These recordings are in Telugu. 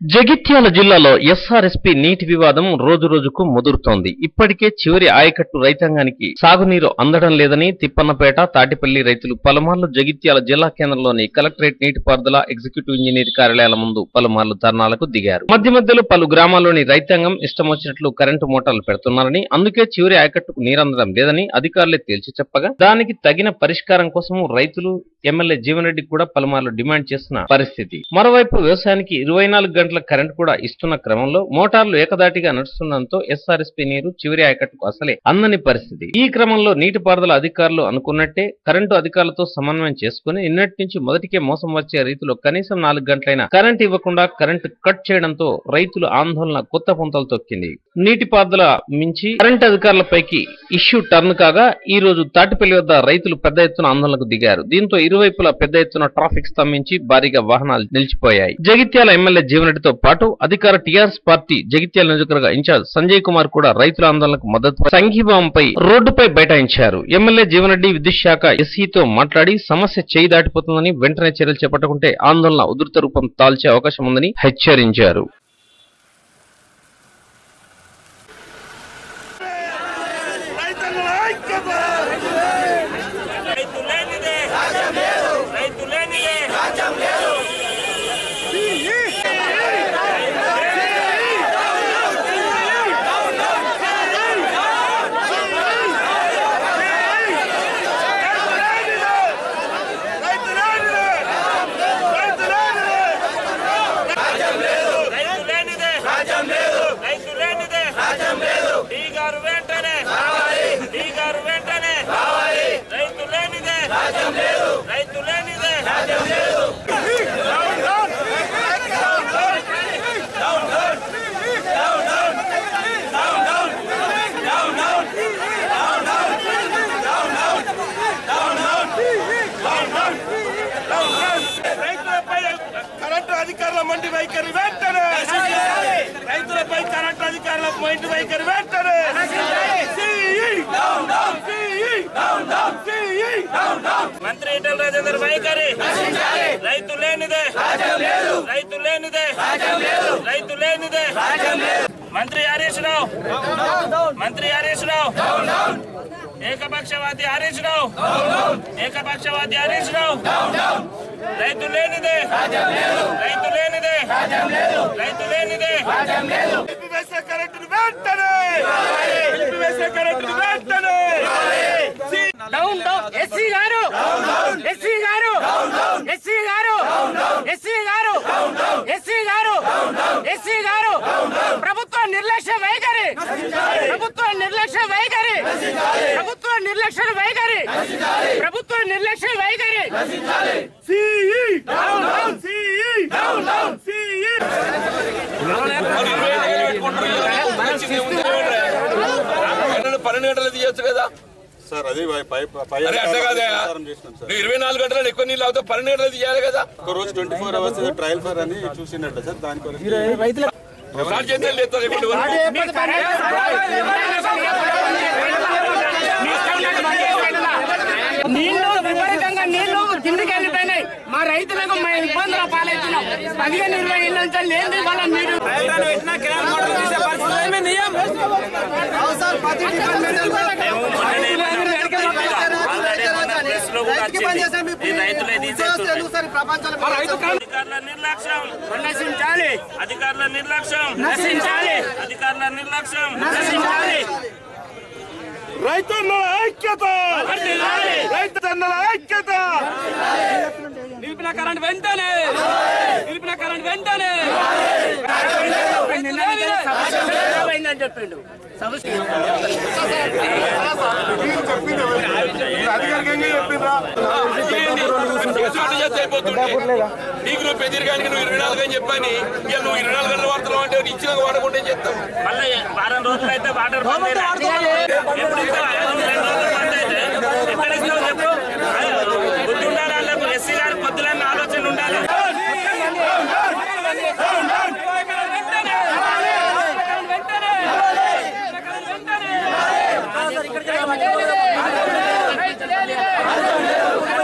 జగిత్యాల జిల్లాలో ఎస్ఆర్ఎస్పీ నీటి వివాదం రోజు రోజుకు ముదురుతోంది ఇప్పటికే చివరి ఆయకట్టు రైతాంగానికి సాగునీరు అందడం లేదని తిప్పన్నపేట తాటిపల్లి రైతులు పలుమార్లు జగిత్యాల జిల్లా కేంద్రంలోని కలెక్టరేట్ నీటిపారుదల ఎగ్జిక్యూటివ్ ఇంజనీర్ కార్యాలయాల ముందు పలుమార్లు ధర్నాలకు దిగారు మధ్య మధ్యలో పలు గ్రామాల్లోని రైతాంగం ఇష్టం వచ్చినట్లు కరెంటు మోటార్లు పెడుతున్నారని అందుకే చివరి ఆయకట్టుకు నీరందడం లేదని అధికారులే తేల్చి చెప్పగా దానికి తగిన పరిష్కారం కోసం రైతులు ఎమ్మెల్యే జీవన్ రెడ్డి కూడా పలుమార్లు డిమాండ్ చేసిన పరిస్థితి మరోవైపు వ్యవసాయానికి ఇరవై నాలుగు గంటల కరెంట్ కూడా ఇస్తున్న క్రమంలో మోటార్లు ఏకదాటిగా నడుస్తుండటంతో ఎస్ఆర్ఎస్పీ నీరు చివరి ఆయకట్టుకు అసలే అందని పరిస్థితి ఈ క్రమంలో నీటిపారుదల అధికారులు అనుకున్నట్టే కరెంటు అధికారులతో సమన్వయం చేసుకుని నిన్నటి నుంచి మొదటికే మోసం వచ్చే రీతిలో కనీసం నాలుగు గంటలైనా కరెంట్ ఇవ్వకుండా కరెంటు కట్ చేయడంతో రైతులు ఆందోళన కొత్త పుంతలు తొక్కింది నీటిపారుదల మించి కరెంట్ అధికారులపైకి ఇష్యూ టర్న్ కాగా ఈ రోజు తాటిపల్లి వద్ద రైతులు పెద్ద ఎత్తున ఆందోళనకు దిగారు దీంతో ఇరువైపులా పెద్ద ఎత్తున ట్రాఫిక్ స్తంభించి భారీగా వాహనాలు నిలిచిపోయాయి జగిత్యాల ఎమ్మెల్యే జీవనరెడ్డితో పాటు అధికార టీఆర్ఎస్ పార్టీ జగిత్యాల నియోజకవర్గ ఇన్ఛార్జ్ సంజయ్ కుమార్ కూడా రైతుల ఆందోళనకు మద్దతు సంఘీభావంపై రోడ్డుపై బైఠాయించారు ఎమ్మెల్యే జీవనరెడ్డి విద్యుత్ శాఖ ఎస్సీతో మాట్లాడి సమస్య చేయి దాటిపోతుందని వెంటనే చర్యలు చేపట్టకుంటే ఆందోళన ఉధృత రూపం దాల్చే అవకాశం ఉందని హెచ్చరించారు రైతుల ఐక్యత రైతు లేనిదే రైతు లేనిదే రైతు లేనిదే రైతు లేనిదే రైతు లేనిదే రైతు లేనిదే డి గారు వెంటనే డి గారు వెంటనే రైతు లేనిదే రైతు లేనిదే రైతులపై కరెంటు అధికారుల మండి వైఖరి వెంటనే రైతులపై కరెంటు అధికారుల మండి వైఖరి వెంటనే CE! CE! CE! మంత్రి ఈటల రాజేందర్ వైఖరి రైతు లేనిదే రైతు లేనిదే రైతు లేనిదే మంత్రి హరీష్ రావు మంత్రి హరీష్ రావు ఏకపక్షవాది హరీష్ రావు ఏకపక్షవాది హరీష్ రావు రైతు లేనిదే రైతు లేనిదే రైతు లేనిదే నిలిపివేసే కరెంటును వెంటనే నిలిపివేసే కరెంటును వెంటనే డౌన్ డౌన్ ఎస్సీ గారు ఎస్సీ గారు ఎస్సీ గారు ఎస్సీ గారు ఎస్సీ గారు ఎస్సీ గారు ప్రభుత్వ నిర్లక్ష్య వైఖరి ప్రభుత్వ నిర్లక్ష్య వైఖరి ప్రభుత్వ నిర్లక్ష్య వైఖరి ప్రభుత్వ నిర్లక్ష్య వైఖరి CE! CE! CE! పన్నెండు గంటలు తీయొచ్చు కదా సార్ అది పై- పై పై అరే అట్లా కాదే ప్రచారం చేసినాం సార్ నువ్వు ఇరవై నాలుగు గంటలు ఎక్కువ నీళ్ళు అవుతావు పన్నెండు గంటలు తీయాలి కదా ఒక రోజు twenty four hours trial for అని చూసినట్టు సార్ దాని కొరకు స్టార్ట్ చేస్తే లేస్తారు ఇప్పుడు నీళ్లు విపరీతంగా నీళ్లు కిందికి వెళ్ళిపోయినాయి మా రైతులకు మేము ఇబ్బందుల పాలవుతున్నాం పదిహేను ఇరవై ఇళ్ళ నుంచి లేని వాళ్ళ నీరు రైతులే తీసేస్తున్నారు అధికారుల నిర్లక్ష్యం నశించాలి అధికారుల నిర్లక్ష్యం నశించాలి అధికారుల నిర్లక్ష్యం నశించాలి రైతన్నల ఐక్యత రైతన్నల ఐక్యత నిలిపిన కరెంట్ వెంటనే నిలిపిన కరెంట్ వెంటనే అయిందని చెప్పిండు స్టార్ట్ చేస్తే అయిపోతుండే నీ గ్రూప్ ఎదిరిగానికి నువ్వు ఇరవై నాలుగు అని చెప్పని ఇక నువ్వు ఇరవై నాలుగు గంటలు వాడుతున్నావు అంటే ఇచ్చిన వాడకుండా ఏం చేస్తాం మళ్ళీ వారం రోజులు అయితే వాటర్ బంద్ అయినా. ఎప్పుడు ఇస్తావు? రెండు రోజులు బంద్ అయితే ఎక్కడ ఇస్తావు చెప్పు బుద్ధి ఉండాలి వాళ్ళకు ఎస్సీ గారి పొద్దులన్న ఆలోచన ఉండాలి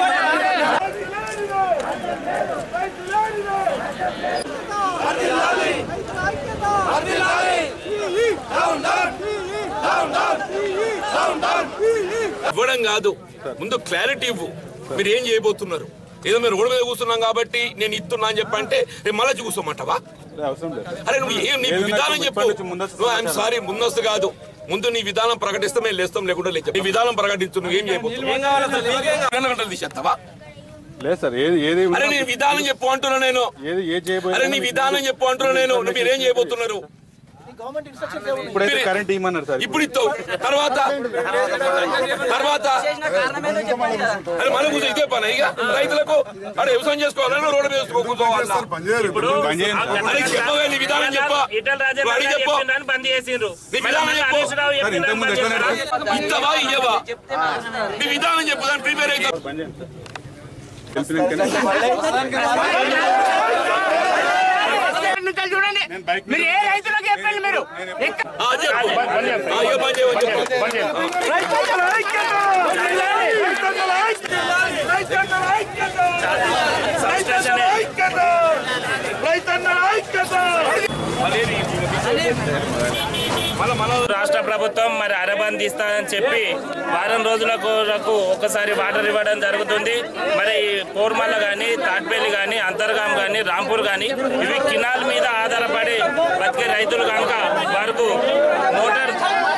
రైతు ఇవ్వడం కాదు ముందు క్లారిటీ ఇవ్వు మీరు ఏం చేయబోతున్నారు ఏదో మీరు రోడ్డు మీద కూర్చున్నాం కాబట్టి నేను ఇస్తున్నా అని చెప్పంటే రేపు మళ్ళీ కూర్చోమంటావా అవసరం లేదు అరే నువ్వు ఏం నీ ఏదైనా విధానం చెప్పు ఇప్పటి నుంచి ముందస్తు నువ్వు ఐఎమ్ సారీ ముందస్తు కాదు ముందు నీ విధానం ప్రకటిస్తే మేము లేస్తాం లేకుండా లేదు నీ విధానం ప్రకటించు నువ్వు ఏం చేయబోతున్నావు గంటలు తీసేస్తావా లేదు సార్ ఏది ఏది అరే నీ విధానం చెప్పు అంటున్నా నేను ఏది ఏ అరే నీ విధానం చెప్పు అంటున్నా నేను నువ్వు మీరేం చేయబోతున్నారు ఇప్పుడైతే కరెంట్ ఇవ్వమన్నారు సార్ ఇప్పుడు ఇస్తావు తర్వాత తర్వాత అరే మన కూర్చో ఇదే పని ఇక రైతులకు అరే వ్యవసాయం చేసుకోవాలని రోడ్డు మీద కూర్చోవాలన్నా ఇప్పుడు బంద్ చేయండి. అరే చెప్పవే నీ విధానం చెప్పు ఈటల రాజేంద్ర నువ్వు అడిగి గారు చెప్పు చెప్పిందని బంద్ చేసిండ్రు నీ మళ్ళీ విధానం చెప్పు. హరీష్ రావు సార్ చెప్పిందని ఇంతకుముందు బంద్ ఎట్లనే చేస్తారా? ఇస్తావా ఇయ్యవా నీ విధానం చెప్పు దాన్ని ప్రిపేర్ అయితే బంద్ చేయండి సార్. తెలిసినాకనే నుంచి చూడండి మీరు ఏ రైతులకు చెప్పండి మీరు ఎక్కడ- ఆ, చెప్పు ఆ, ఇక పని చేయమని చెప్పు రైతన్నల ఐక్యత రైతన్నల ఐక్యత రైతన్నల ఐక్యత రైతన్నల ఐక్యత రైతన్నల ఐక్యత రాష్ట్ర ప్రభుత్వం మరి అరబంద్ ఇస్తానని చెప్పి వారం రోజులకు వరకు ఒకసారి వాటర్ ఇవ్వడం జరుగుతుంది మరి పోర్మల్ల కానీ తాట్పల్లి కానీ అంతర్గాం కానీ రాంపూర్ కానీ ఇవి కినాల్ మీద ఆధారపడి బతికే రైతులు కనుక వారికి మోటార్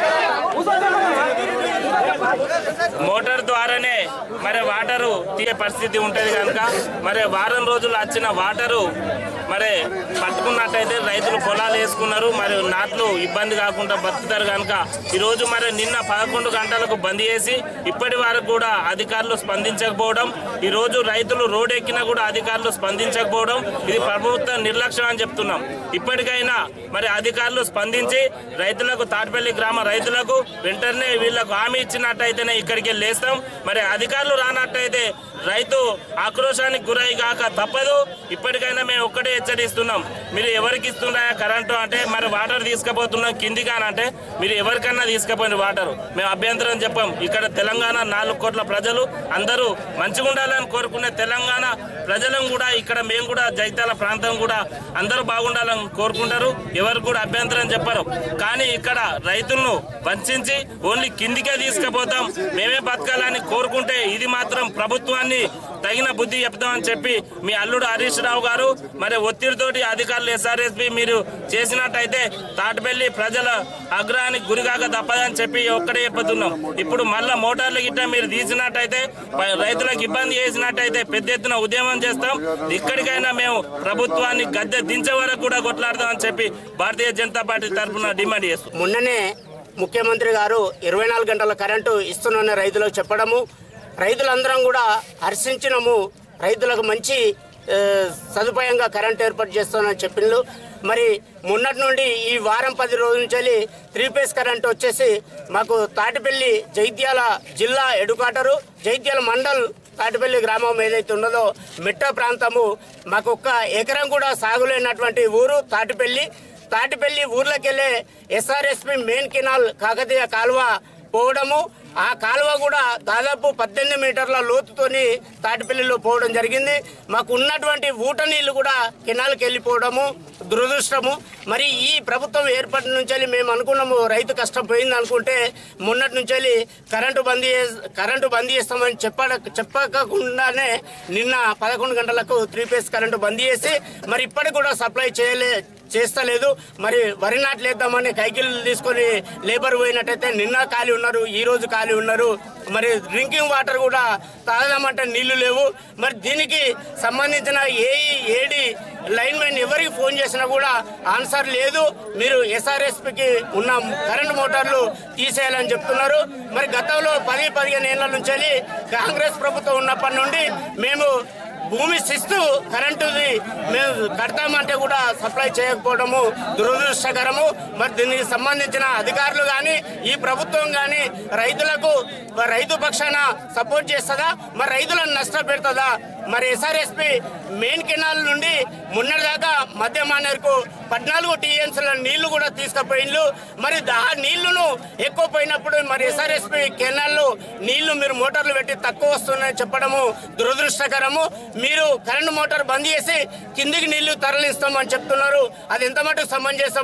మోటార్ ద్వారానే మరి వాటరు తీసే పరిస్థితి ఉంటుంది కనుక మరి వారం రోజులు వచ్చిన వాటరు మరి పట్టుకున్నట్టయితే రైతులు పొలాలు వేసుకున్నారు మరి నాట్లు ఇబ్బంది కాకుండా బతుకుతారు కనుక ఈరోజు మరి నిన్న పదకొండు గంటలకు బంద్ చేసి ఇప్పటి వరకు కూడా అధికారులు స్పందించకపోవడం ఈరోజు రైతులు రోడ్ ఎక్కినా కూడా అధికారులు స్పందించకపోవడం ఇది ప్రభుత్వ నిర్లక్ష్యం అని చెప్తున్నాం ఇప్పటికైనా మరి అధికారులు స్పందించి రైతులకు తాటిపల్లి గ్రామ రైతులకు వెంటనే వీళ్ళకు హామీ ఇచ్చినట్టయితేనే ఇక్కడికి లేస్తాం మరి అధికారులు రానట్టయితే రైతు ఆక్రోశానికి గురై కాక తప్పదు ఇప్పటికైనా మేము ఒక్కటే హెచ్చరిస్తున్నాం మీరు ఎవరికి ఇస్తున్నాయా కరెంటు అంటే మరి వాటర్ తీసుకుపోతున్నాం కిందికి అని అంటే మీరు ఎవరికన్నా తీసుకుపోయిన వాటర్ మేము అభ్యంతరం చెప్పాం ఇక్కడ తెలంగాణ నాలుగు కోట్ల ప్రజలు అందరూ మంచిగా ఉండాలని కోరుకునే తెలంగాణ ప్రజలను కూడా ఇక్కడ మేము కూడా జైతాల ప్రాంతం కూడా అందరూ బాగుండాలని కోరుకుంటారు ఎవరు కూడా అభ్యంతరం చెప్పరు కానీ ఇక్కడ రైతులను వంచి ఓన్లీ కిందికే తీసుకుపోతాం మేమే బతకాలని కోరుకుంటే ఇది మాత్రం ప్రభుత్వాన్ని తగిన బుద్ధి చెప్తామని చెప్పి మీ అల్లుడు హరీష్ రావు గారు మరి ఒత్తిడితోటి అధికారులు ఎస్ఆర్ఎస్పి మీరు చేసినట్టయితే తాటిపల్లి ప్రజల ఆగ్రహానికి గురికాక తప్పదని చెప్పి ఒక్కడే చెప్పుతున్నాం ఇప్పుడు మళ్ళా మోటార్లు గిట్ట మీరు తీసినట్టయితే ప- రైతులకు ఇబ్బంది చేసినట్టయితే పెద్ద ఎత్తున ఉద్యమం చేస్తాం ఇక్కడికైనా మేము ప్రభుత్వాన్ని గద్దె దించే వరకు కూడా కొట్లాడతామని చెప్పి భారతీయ జనతా పార్టీ తరఫున డిమాండ్ చేస్తాం మొన్ననే ముఖ్యమంత్రి గారు ఇరవై నాలుగు గంటల కరెంటు ఇస్తున్న రైతులకు చెప్పడము రైతులందరం కూడా హర్షించినము రైతులకు మంచి ఆ, సదుపాయంగా కరెంట్ ఏర్పాటు చేస్తామని చెప్పిండ్రు మరి మొన్నటి నుండి ఈ వారం పది రోజుల నుంచి త్రీ ఫేస్ కరెంట్ వచ్చేసి మాకు తాటిపల్లి జైత్యాల జిల్లా ఎడుకాటరు జైత్యాల మండల్ తాటిపల్లి గ్రామం ఏదైతే ఉన్నదో మిట్ట ప్రాంతము మాకు ఒక్క ఎకరం కూడా సాగులేనటువంటి ఊరు తాటిపల్లి తాటిపల్లి ఊర్లోకెళ్ళే ఎస్ఆర్ఎస్పి మెయిన్ కెనాల్ కాకతీయ కాలువ పోవడము ఆ కాలువ కూడా దాదాపు పద్దెనిమిది మీటర్ల లోతుతోని తాటిపల్లిలో పోవడం జరిగింది మాకు ఉన్నటువంటి ఊట నీళ్లు కూడా కెనాల్కి వెళ్ళిపోవడము దురదృష్టము మరి ఈ ప్రభుత్వం ఏర్పడిన నుంచి మేము అనుకున్నాము రైతు కష్టం పోయింది అనుకుంటే మొన్నటి నుంచి కరెంటు బంద్ చే- కరెంటు బంద్ చేస్తామని చెప్పడ చెప్పకుండానే నిన్న పదకొండు గంటలకు త్రీ ఫేస్ కరెంటు బంద్ చేసి మరి ఇప్పటికి కూడా సప్లై చేయలే చేస్తలేదు మరి వరి నాట్లు వేద్దామని కైకిలు తీసుకొని లేబర్ పోయినట్టయితే నిన్న ఖాళీ ఉన్నారు ఈ రోజు ఖాళీ ఉన్నారు మరి డ్రింకింగ్ వాటర్ కూడా తాగదామంటే నీళ్లు లేవు మరి దీనికి సంబంధించిన ఏఈ ఏడి లైన్ మెన్ ఎవరికి ఫోన్ చేసినా కూడా ఆన్సర్ లేదు మీరు ఎస్ఆర్ఎస్పికి ఉన్న కరెంట్ మోటార్లు తీసేయాలని చెప్తున్నారు మరి గతంలో పది పదిహేను ఏళ్ల నుంచి కాంగ్రెస్ ప్రభుత్వం ఉన్నప్పటి నుండి మేము భూమి శిస్తు కరెంటుది మేము కడతామంటే కూడా సప్లై చేయకపోవడము దురదృష్టకరము మరి దీనికి సంబంధించిన అధికారులు కానీ ఈ ప్రభుత్వం కానీ రైతులకు రైతు పక్షాన సపోర్ట్ చేస్తుందా మరి రైతులను నష్టపెడుతుందా మరి ఎస్ఆర్ఎస్పి మెయిన్ కెనాల్ నుండి మొన్నటిదాకా మధ్య మానేరుకు పద్నాలుగు టీఎంసీల నీళ్లు కూడా తీసుకుపోయిండ్లు మరి ఆ నీళ్లను ఎక్కువ పోయినప్పుడు మరి ఎస్ఆర్ఎస్పి కెనాల్లో నీళ్లు మీరు మోటార్లు పెట్టి తక్కువ వస్తున్నాయని చెప్పడము దురదృష్టకరము మీరు కరెంటు మోటార్ బంద్ చేసి కిందికి నీళ్లు తరలిస్తామని చెప్తున్నారు అది ఎంత మటుకు సమంజసము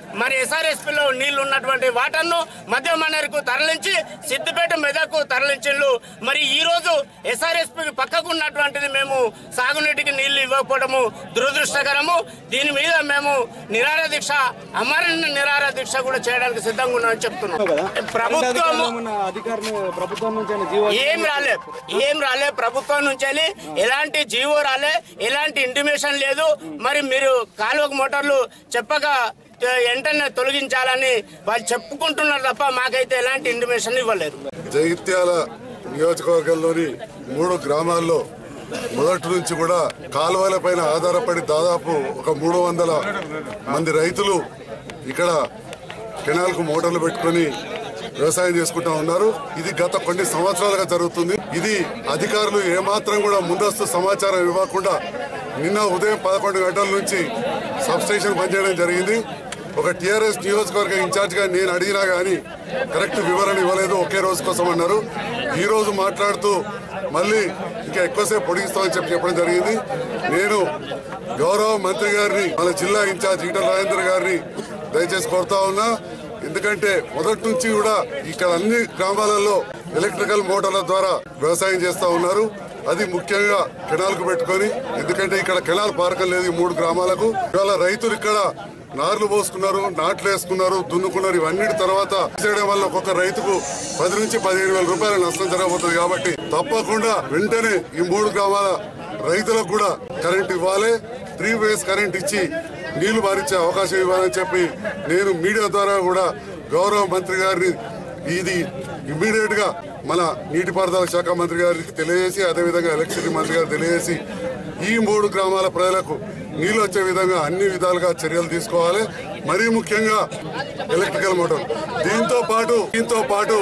మరి ఎస్ఆర్ఎస్పీలో నీళ్లు ఉన్నటువంటి వాటర్ను మధ్య మనరకు తరలించి సిద్దిపేట మెదకు తరలించిండ్రు మరి ఈ రోజు ఎస్ఆర్ఎస్పీ పక్కకు ఉన్నటువంటిది మేము సాగునీటికి నీళ్లు ఇవ్వకపోవడము దురదృష్టకరము దీని మీద మేము నిరార దీక్ష అమరణ నిరార దీక్ష కూడా చేయడానికి సిద్ధంగా ఉన్నామని చెప్తున్నాం ప్రభుత్వము అధికారులు ప్రభుత్వం నుంచి అయినా జీవో ఏం రాలే ఏం రాలే ప్రభుత్వం నుంచి వెళ్ళి ఎలాంటి జీవో రాలే ఎలాంటి ఇంటిమేషన్ లేదు మరి మీరు కాలువకు మోటార్లు చెప్పక ఆ, వెంటనే తొలగించాలని వాళ్ళు చెప్పుకుంటున్నారు తప్ప మాకైతే ఎలాంటి ఇంటిమేషన్ ఇవ్వలేదు జగిత్యాల నియోజకవర్గంలోని మూడు గ్రామాల్లో మొదటి నుంచి కూడా కాలువల పైన ఆధారపడి దాదాపు ఒక మూడు వందల మంది రైతులు ఇక్కడ కెనాల్కు మోటార్లు పెట్టుకొని వ్యవసాయం చేసుకుంటా ఉన్నారు ఇది గత కొన్ని సంవత్సరాలుగా జరుగుతుంది ఇది అధికారులు ఏమాత్రం కూడా ముందస్తు సమాచారం ఇవ్వకుండా నిన్న ఉదయం పదకొండు గంటల నుంచి సబ్స్టేషన్ పనిచేయడం జరిగింది ఒక టీఆర్ఎస్ నియోజకవర్గ ఇన్ఛార్జ్ గా నేను అడిగినా గానీ కరెక్ట్ వివరణ ఇవ్వలేదు ఒకే రోజు కోసం అన్నారు ఈ రోజు మాట్లాడుతూ మళ్ళీ ఇంకా ఎక్కువసేపు పొడిగిస్తామని చెప్పి చెప్పడం జరిగింది నేను గౌరవ మంత్రి గారిని మన జిల్లా ఇన్ఛార్జ్ ఈటల రాజేంద్ర గారిని దయచేసి కోరుతా ఉన్నా ఎందుకంటే మొదటి నుంచి కూడా ఇక్కడ అన్ని గ్రామాలలో ఎలక్ట్రికల్ మోటార్ల ద్వారా వ్యవసాయం చేస్తా ఉన్నారు అది ముఖ్యంగా కెనాల్ కు పెట్టుకొని ఎందుకంటే ఇక్కడ కెనాల్ పారకం లేదు ఈ మూడు గ్రామాలకు ఇవాళ రైతులు ఇక్కడ నార్లు పోసుకున్నారు నాట్లు వేసుకున్నారు దున్నుకున్నారు ఇవన్నిటి తర్వాత చేయడం వల్ల ఒక్కొక్క రైతుకు పది నుంచి పదిహేను వేల రూపాయల నష్టం జరగబోతుంది కాబట్టి తప్పకుండా వెంటనే ఈ మూడు గ్రామాల రైతులకు కూడా కరెంట్ ఇవ్వాలి త్రీ ఫేజ్ కరెంట్ ఇచ్చి నీళ్లు మారించే అవకాశం ఇవ్వాలని చెప్పి నేను మీడియా ద్వారా కూడా గౌరవ మంత్రి గారిని ఇది ఇమ్మీడియట్ గా మన నీటిపారుదల శాఖ మంత్రి గారికి తెలియజేసి అదేవిధంగా ఎలక్ట్రిసిటీ మంత్రి గారికి తెలియజేసి ఈ మూడు గ్రామాల ప్రజలకు నీళ్ళు వచ్చే విధంగా అన్ని విధాలుగా చర్యలు తీసుకోవాలి మరీ ముఖ్యంగా ఎలక్ట్రికల్ మోటార్ దీంతో పాటు దీంతో పాటు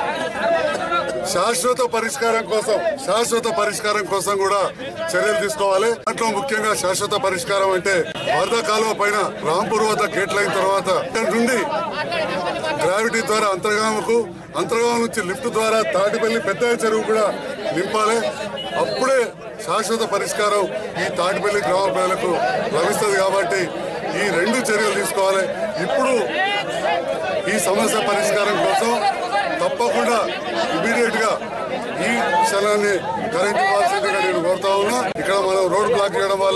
శాశ్వత పరిష్కారం కోసం శాశ్వత పరిష్కారం కోసం కూడా చర్యలు తీసుకోవాలి దాంట్లో ముఖ్యంగా శాశ్వత పరిష్కారం అంటే వరద కాలువ పైన రాంపూర్ వద్ద గేట్లు అయిన తర్వాత ఇక్కడ నుండి గ్రావిటీ ద్వారా అంతర్గామకు అంతర్గామం నుంచి లిఫ్ట్ ద్వారా తాటిపల్లి పెద్ద చెరువు కూడా నింపాలి అప్పుడే శాశ్వత పరిష్కారం ఈ తాటిపల్లి గ్రామ ప్రజలకు లభిస్తుంది కాబట్టి ఈ రెండు చర్యలు తీసుకోవాలి ఇప్పుడు ఈ సమస్య పరిష్కారం కోసం తప్పకుండా ఇమీడియట్ గా ఈ క్షణాన్ని కరెంట్ ఇవ్వాల్సిందిగా నేను కోరుతా ఉన్నా ఇక్కడ మనం రోడ్ బ్లాక్ చేయడం వల్ల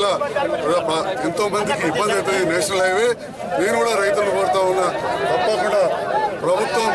ఎంతో మందికి ఇబ్బంది అవుతుంది నేషనల్ హైవే నేను కూడా రైతులు కోరుతా ఉన్నా తప్పకుండా ప్రభుత్వం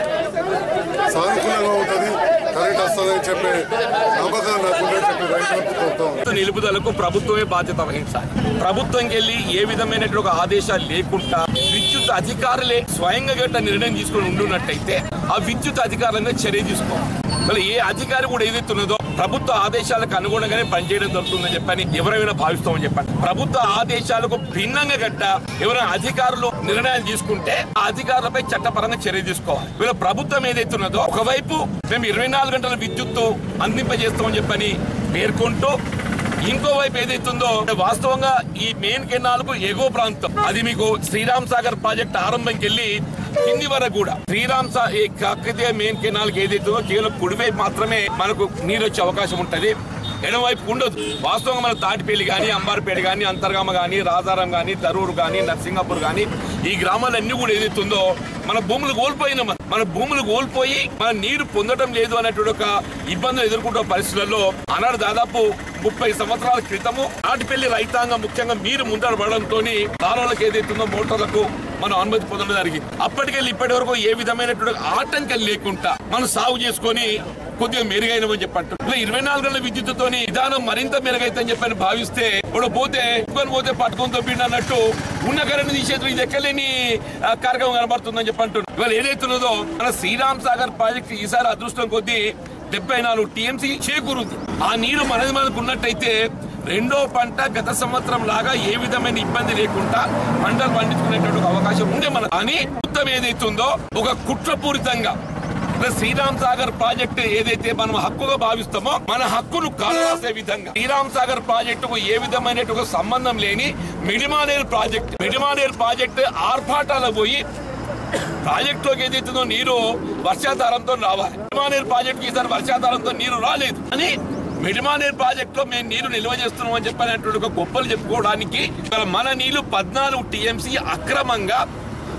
సానుకూలంగా ఉంటుంది కరెంట్ వస్తుందని చెప్పే నమ్మకం నాకుందని చెప్పి రైతులకు కోరుతా ఉన్నా నిలుపుదలకు ప్రభుత్వమే బాధ్యత వహించాలి ప్రభుత్వంకి వెళ్ళి ఏ విధమైనటువంటి ఒక ఆదేశాలు లేకుండా విద్యుత్ అధికారులే స్వయంగా గట్ట నిర్ణయం తీసుకుని ఉండున్నట్టయితే ఆ విద్యుత్ అధికారుల మీద చర్య తీసుకోవాలి మరి ఏ అధికారి కూడా ఏదైతే ఉన్నదో ప్రభుత్వ ఆదేశాలకు అనుగుణంగానే పనిచేయడం జరుగుతుందని చెప్పని ఎవరైనా భావిస్తామని చెప్పండి ప్రభుత్వ ఆదేశాలకు భిన్నంగా గట్ట ఎవరైనా అధికారులు నిర్ణయాలు తీసుకుంటే ఆ అధికారులపై చట్టపరంగా చర్య తీసుకోవాలి వీళ్ళ ప్రభుత్వం ఏదైతే ఉన్నదో ఒకవైపు మేము ఇరవై నాలుగు గంటల విద్యుత్తు అందింపజేస్తామని చెప్పని పేర్కొంటూ ఇంకోవైపు ఏదైతుందో వాస్తవంగా ఈ మెయిన్ కెనాల్ కు ఎగువ ప్రాంతం అది మీకు శ్రీరామ్ సాగర్ ప్రాజెక్ట్ ఆరంభంకి వెళ్ళి కింది వరకు కూడా శ్రీరామ్ సా ఈ కాకతీయ మెయిన్ కెనాల్ కి ఏదైతుందో కేవలం కుడివైపు మాత్రమే మనకు నీరు వచ్చే అవకాశం ఉంటది ఎడమవైపు ఉండదు వాస్తవంగా మన తాటిపల్లి కానీ అంబార్పేట కానీ అంతర్గామ కానీ రాజారం కానీ తరూరు కానీ నర్సింగాపూర్ కానీ ఈ గ్రామాలన్నీ కూడా ఏదైతుందో మన భూములు కోల్పోయినాం మనం. మన భూములు కోల్పోయి మన నీరు పొందడం లేదు అనేటువంటి ఒక ఇబ్బందులు ఎదుర్కొంటున్న పరిస్థితులలో ఆనాడు దాదాపు ముప్పై సంవత్సరాల క్రితము నాటిపల్లి రైతాంగం ముఖ్యంగా మీరు ముందర పడడంతో కాలువలకు ఏదైతుందో మోటార్లకు మనం అనుమతి పొందడం జరిగింది అప్పటికెళ్ళి ఇప్పటి వరకు ఏ విధమైనటువంటి ఆటంకం లేకుండా మనం సాగు చేసుకొని కొద్దిగా మెరుగైనమని చెప్పంటారు ఇలా ఇరవై నాలుగు గంటల విద్యుత్తుతోని విధానం మరింత మెరుగైతుందని చెప్పని భావిస్తే ఇప్పుడు పోతే పట్టుకొని పోతే పట్టుకొని తప్పిండి అన్నట్టు ఉన్న కరెంట్ తీసేది ఇది ఎక్కలేని ఆ, కార్యక్రమం కనబడుతుందని చెప్పి అంటున్నారు ఇవాళ ఏదైతున్నదో మన శ్రీరామ్ సాగర్ ప్రాజెక్ట్ ఈసారి అదృష్టం కొద్దీ డెబ్బై నాలుగు టీఎంసీ చేకూరుంది ఆ నీరు మనది మనకు ఉన్నట్టయితే రెండో పంట గత సంవత్సరం లాగా ఏ విధమైన ఇబ్బంది లేకుండా పంటలు పండించుకునేటువంటి ఒక అవకాశం ఉండే మన కానీ మొత్తం ఏదైతుందో ఒక కుట్రపూరితంగా ఇలా శ్రీరామ్ సాగర్ ప్రాజెక్టు ఏదైతే మనం హక్కుగా భావిస్తామో మన హక్కును కాలరాసే విధంగా శ్రీరామ్ సాగర్ ప్రాజెక్టుకు ఏ విధమైన ఒక సంబంధం లేని మిడిమానేరు ప్రాజెక్ట్ మిడిమానేరు ప్రాజెక్టు ఆర్భాటాల పోయి ప్రాజెక్టులోకి ఏదైతుందో నీరు వర్షాధారంతో రావాలి మిడిమానేరు ప్రాజెక్టుకి ఈసారి వర్షాధారంతో నీరు రాలేదు అని మిడిమానేరు ప్రాజెక్ట్ లో మేము నీరు నిల్వ చేస్తున్నాం అని చెప్పినటువంటి ఒక గొప్పలు చెప్పుకోవడానికి ఇవాళ మన నీళ్లు పద్నాలుగు టీఎంసీ అక్రమంగా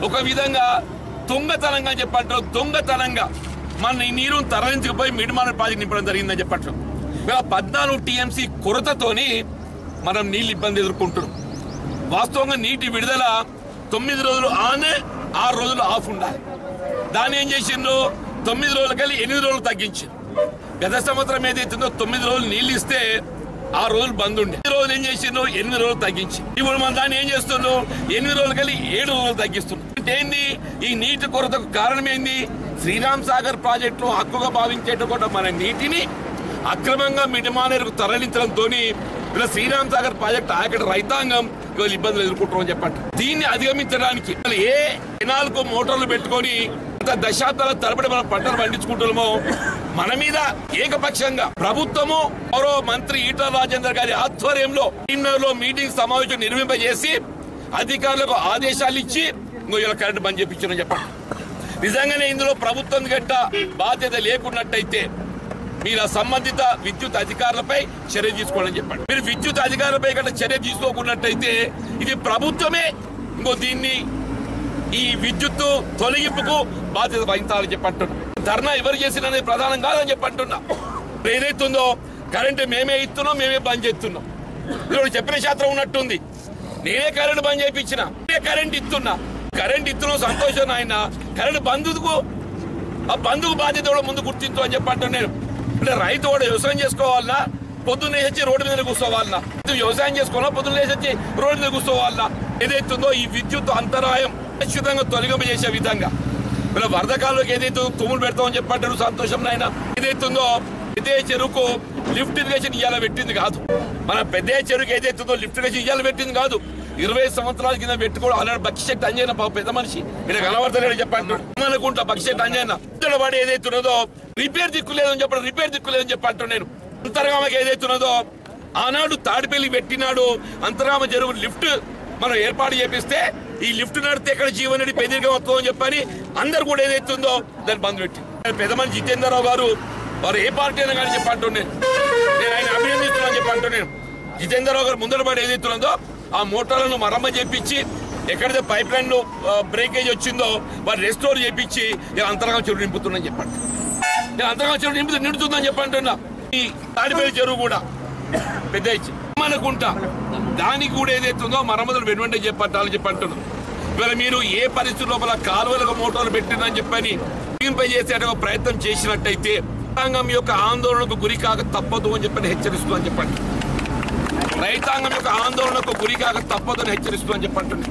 ఒక విధంగా దొంగతనంగా అని చెప్పంటారు దొంగతనంగా మన ఈ నీరు తరలించకపోయి మిడిమాన ప్రాజెక్ట్ నింపడం జరిగిందని చెప్పట్లేదు ఇలా పద్నాలుగు టీఎంసీ కొరతతోని మనం నీళ్ళు ఇబ్బంది ఎదుర్కొంటున్నాం వాస్తవంగా నీటి విడుదల తొమ్మిది రోజులు ఆనే ఆరు రోజులు ఆఫ్ ఉండాలి దాన్ని ఏం చేసిండ్రు తొమ్మిది రోజుల కలిగి ఎనిమిది రోజులు తగ్గించింది గత సంవత్సరం ఏదైతుందో తొమ్మిది రోజులు నీళ్ళు ఇస్తే ఆ రోజులు బంద్ ఉండే ఈ రోజులు ఏం చేసిండ్రు ఎనిమిది రోజులు తగ్గించి ఇప్పుడు మనం దాన్ని ఏం చేస్తున్నాం ఎనిమిది రోజులు కలిగి ఏడు రోజులు తగ్గిస్తున్నాం అంటే ఏంది ఈ నీటి కొరతకు కారణం ఏంది శ్రీరామ్ సాగర్ ప్రాజెక్టులో హక్కుగా భావించేటప్పుడు మన నీటిని అక్రమంగా మిడిమానేరుకు తరలించడంతో ఇలా శ్రీరామ్ సాగర్ ప్రాజెక్ట్ ఆయకటి రైతాంగం ఇవాళ ఇబ్బందులు ఎదుర్కొంటామని చెప్పండి దీన్ని అధిగమించడానికి అసలు ఏ కెనాల్కు మోటార్లు పెట్టుకొని గత దశాబ్దాల తరబడి మనం పంటలు పండించుకుంటున్నామో మన మీద ఏకపక్షంగా ప్రభుత్వము గౌరవ మంత్రి ఈటల రాజేందర్ గారి ఆధ్వర్యంలో లో మీటింగ్ సమావేశం నిర్వహింపజేసి అధికారులకు ఆదేశాలు ఇచ్చి ఇంకో ఇలా కరెంట్ బంద్ చేయించారని చెప్పండి నిజంగానే ఇందులో ప్రభుత్వం గట్ట బాధ్యత లేకున్నట్టయితే మీరు ఆ సంబంధిత విద్యుత్ అధికారులపై చర్య తీసుకోవాలని చెప్పండి మీరు విద్యుత్ అధికారులపై గట్ట చర్య తీసుకోకున్నట్టయితే ఇది ప్రభుత్వమే ఇంకో దీన్ని ఈ విద్యుత్ తొలగింపుకు బాధ్యత వహించాలని చెప్పి అంటున్నా ధర్నా ఎవరు చేసిన అనేది ప్రధానం కాదని చెప్పి అంటున్నా ఏదైతుందో కరెంటు మేమే ఇస్తున్నాం మేమే బంద్ చేస్తున్నాం ఇప్పుడు చెప్పిన శాస్త్రం ఉన్నట్టుంది నేనే కరెంటు బంద్ చేయించిన నేనే కరెంట్ ఇస్తున్నా కరెంట్ ఇస్తున్నాం సంతోషం ఆయన కరెంటు బంధుకు ఆ బంధుకు బాధ్యత కూడా ముందు గుర్తించు అని చెప్పి అంటున్నాను నేను అంటే రైతు కూడా వ్యవసాయం చేసుకోవాలన్నా పొద్దున్న వచ్చి రోడ్డు మీద కూర్చోవాలన్నా ఇది వ్యవసాయం చేసుకోవాలా పొద్దున్న వచ్చి రోడ్డు మీద కూర్చోవాలన్నా ఏదైతుందో ఈ విద్యుత్ అంతరాయం ఖచ్చితంగా తొలగింపజేసే విధంగా ఇలా వరదకాలంలోకి ఏదైతే తుమ్ములు పెడతామని చెప్పంటారు సంతోషం నాయన ఏదైతుందో పెద్ద చెరువుకు లిఫ్ట్ ఇరిగేషన్ ఇయ్యాల పెట్టింది కాదు మన పెద్ద చెరువుకి ఏదైతుందో లిఫ్ట్ ఇరిగేషన్ ఇయ్యాల పెట్టింది కాదు ఇరవై సంవత్సరాల కింద పెట్టుకోవడం అలాంటి బక్కిశెట్టి అంజైన పాప పెద్ద మనిషి ఇక్కడ కనబడతలేడు చెప్పంటాడు అనుకుంటా బక్కిశెట్టి అంజైన ఇక్కడ వాడు ఏదైతున్నదో రిపేర్ దిక్కు లేదని చెప్పడం రిపేర్ దిక్కు లేదని చెప్పంటాడు నేను అంతర్గామకి ఏదైతున్నదో ఆనాడు తాడిపల్లి పెట్టినాడు అంతర్గామ చెరువు లిఫ్ట్ మనం ఏర్పాటు చేపిస్తే ఈ లిఫ్ట్ నడితే ఎక్కడ జీవనడి పెద్దగా వస్తుందని చెప్పని అందరు కూడా ఏదైతుందో దాన్ని బంద్ పెట్టి పెద్ద మనిషి జితేంద్రరావు గారు వారు ఏ పార్టీ అయినా కానీ చెప్పి అంటున్నాను నేను ఆయన అభినందిస్తున్నాను చెప్పి అంటున్నాను జితేంద్రరావు గారు ముందర పడి ఏదైతున్నదో ఆ మోటార్లను మరమ్మ చేపించి ఎక్కడైతే పైప్ లైన్ బ్రేకేజ్ వచ్చిందో వారు రెస్టోర్ చేపించి ఇలా అంతరంగం చెరువు నింపుతున్నాను చెప్పండి నేను అంతరంగం చెరువు నింపుతూ నిండుతుందని చెప్పి అంటున్నా ఈ తాడిపల్లి చెరువు కూడా పెద్ద ఇచ్చి అనుకుంటా దానికి కూడా ఏదైతుందో మరమ్మతులు వెనువంటే చెప్పట్టాలని చెప్పి అంటున్నాం ఇవాళ మీరు ఏ పరిస్థితి లోపల కాలువలకు మోటార్లు పెట్టిందని చెప్పని ముగింపై చేసే ఒక ప్రయత్నం చేసినట్టయితే రైతాంగం యొక్క ఆందోళనకు గురి కాక తప్పదు అని చెప్పని హెచ్చరిస్తూ అని చెప్పండి రైతాంగం యొక్క ఆందోళనకు గురి కాక తప్పదు అని హెచ్చరిస్తూ అని చెప్పండి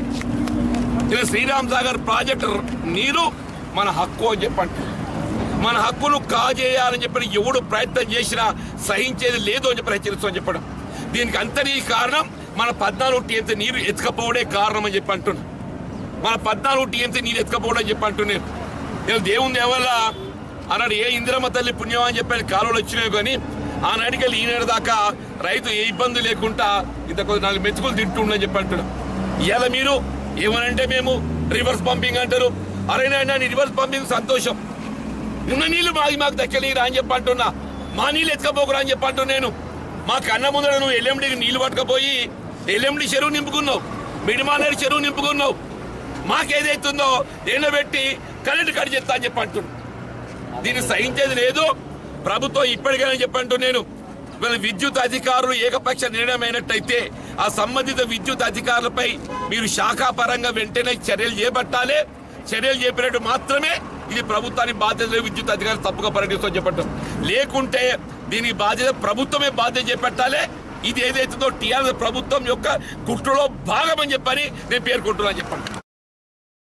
ఇలా శ్రీరామ్ సాగర్ ప్రాజెక్టు నీరు మన హక్కు అని చెప్పండి మన హక్కును కాజేయాలని చెప్పని ఎవడు ప్రయత్నం చేసినా సహించేది లేదు అని చెప్పి హెచ్చరిస్తూ అని చెప్పడం దీనికి అంతరీ కారణం మన పద్నాలుగు టీఎంసీ నీరు ఎత్తుకపోవడే కారణం అని చెప్పి అంటున్నా మన పద్నాలుగు టీఎంసీ నీరు ఎత్తుకపోవడం అని చెప్పి అంటున్నాను నేను దేవుని దేవల్ల ఆనాడు ఏ ఇందిరమ్మ తల్లి పుణ్యం అని చెప్పని కాలువలు వచ్చినాయి కానీ ఆనాటికి వెళ్ళి ఈనాడు దాకా రైతు ఏ ఇబ్బంది లేకుండా ఇంత కొద్ది నాలుగు మెతుకులు తింటుండని చెప్పి అంటున్నాం ఇవాళ మీరు ఏమనంటే మేము రివర్స్ పంపింగ్ అంటారు అరే నాయనా నీ రివర్స్ పంపింగ్ సంతోషం ఉన్న నీళ్లు మాకు మాకు దక్కలేరా అని చెప్పి అంటున్నా మా నీళ్ళు ఎత్తుకపోకురా అని చెప్పి అంటున్నా నేను మా కన్న ముందర నువ్వు ఎల్ఎండికి నీళ్లు పట్టుకపోయి ఎల్ఎండి చెరువు నింపుకున్నావు మిడిమానేరు చెరువు నింపుకున్నావు మాకేదైతుందో ఎండబెట్టి కరెంటు కట్ చేస్తా అని చెప్పి అంటున్నా దీన్ని సహించేది లేదు ప్రభుత్వం ఇప్పటికైనా చెప్పంటూ నేను వీళ్ళ విద్యుత్ అధికారులు ఏకపక్ష నిర్ణయం అయినట్టయితే ఆ సంబంధిత విద్యుత్ అధికారులపై మీరు శాఖాపరంగా వెంటనే చర్యలు చేపట్టాలి చర్యలు చేపినట్టు మాత్రమే ఇది ప్రభుత్వానికి బాధ్యత లేదు, విద్యుత్ అధికారులు తప్పుగా పరిగణిస్తామని చెప్పటం లేకుంటే దీనికి బాధ్యత ప్రభుత్వమే బాధ్యత చేపట్టాలి ఇది ఏదైతుందో టీఆర్ఎస్ ప్రభుత్వం యొక్క కుట్రలో భాగమని చెప్పని నేను పేర్కొంటున్నాను చెప్పండి